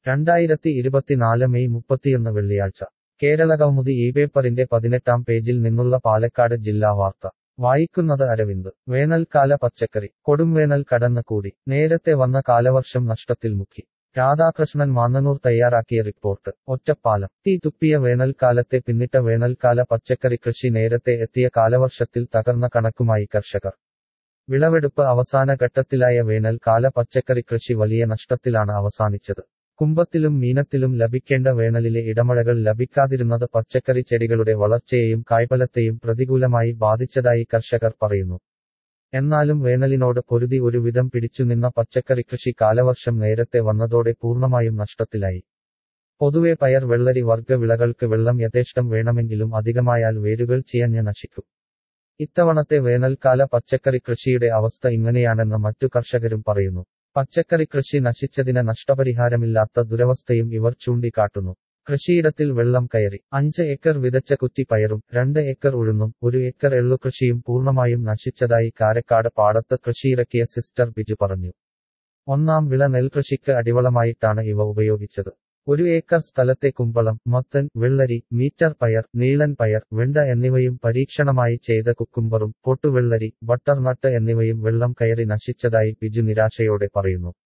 രണ്ടായിരത്തി ഇരുപത്തിനാല് മെയ് മുപ്പത്തിയൊന്ന് വെള്ളിയാഴ്ച കേരളകൗമുദി ഈ പേപ്പറിന്റെ പതിനെട്ടാം പേജിൽ നിന്നുള്ള പാലക്കാട് ജില്ലാ വാർത്ത വായിക്കുന്നത് അരവിന്ദ് വേനൽക്കാല പച്ചക്കറി കൊടുംവേനൽ കടന്ന് കൂടി നേരത്തെ വന്ന കാലവർഷം നഷ്ടത്തിൽ മുക്കി രാധാകൃഷ്ണൻ മാന്നനൂർ തയ്യാറാക്കിയ റിപ്പോർട്ട് ഒറ്റപ്പാലം തീ തുപ്പിയ വേനൽക്കാലത്തെ പിന്നിട്ട വേനൽക്കാല പച്ചക്കറി കൃഷി നേരത്തെ എത്തിയ കാലവർഷത്തിൽ തകർന്ന കണക്കുമായി കർഷകർ വിളവെടുപ്പ് അവസാന ഘട്ടത്തിലായ വേനൽക്കാല പച്ചക്കറി കൃഷി വലിയ നഷ്ടത്തിലാണ് അവസാനിച്ചത് കുംഭത്തിലും മീനത്തിലും ലഭിക്കേണ്ട വേനലിലെ ഇടമഴകൾ ലഭിക്കാതിരുന്നത് പച്ചക്കറി ചെടികളുടെ വളർച്ചയെയും കായ്ഫലത്തെയും പ്രതികൂലമായി ബാധിച്ചതായി കർഷകർ പറയുന്നു എന്നാലും വേനലിനോട് പൊരുതി ഒരുവിധം പിടിച്ചുനിന്ന പച്ചക്കറി കൃഷി കാലവർഷം നേരത്തെ വന്നതോടെ പൂർണ്ണമായും നഷ്ടത്തിലായി പൊതുവെ പയർ വെള്ളരി വർഗ വിളകൾക്ക് വെള്ളം യഥേഷ്ടം വേണമെങ്കിലും അധികമായാൽ വേരുകൾ ചിയഞ്ഞ് നശിക്കും ഇത്തവണത്തെ വേനൽക്കാല പച്ചക്കറി കൃഷിയുടെ അവസ്ഥ ഇങ്ങനെയാണെന്ന് മറ്റു കർഷകരും പറയുന്നു പച്ചക്കറി കൃഷി നശിച്ചതിന് നഷ്ടപരിഹാരമില്ലാത്ത ദുരവസ്ഥയും ഇവർ ചൂണ്ടിക്കാട്ടുന്നു കൃഷിയിടത്തിൽ വെള്ളം കയറി അഞ്ച് ഏക്കർ വിതച്ച കുറ്റി പയറും രണ്ട് ഏക്കർ ഉഴുന്നും ഒരു ഏക്കർ എള്ളു കൃഷിയും പൂർണ്ണമായും നശിച്ചതായി കാരക്കാട് പാടത്ത് കൃഷിയിറക്കിയ സിസ്റ്റർ ബിജു പറഞ്ഞു ഒന്നാം വിള നെൽകൃഷിക്ക് അടിവളമായിട്ടാണ് ഇവ ഉപയോഗിച്ചത് ഒരു ഏക്കർ സ്ഥലത്തെ കുമ്പളം മത്തൻ വെള്ളരി മീറ്റർ പയർ നീളൻ പയർ വെണ്ട എന്നിവയും പരീക്ഷണമായി ചെയ്ത കുക്കുംബറും പൊട്ടുവെള്ളരി ബട്ടർനട്ട് എന്നിവയും വെള്ളം കയറി നശിച്ചതായി ബിജു നിരാശയോടെ പറയുന്നു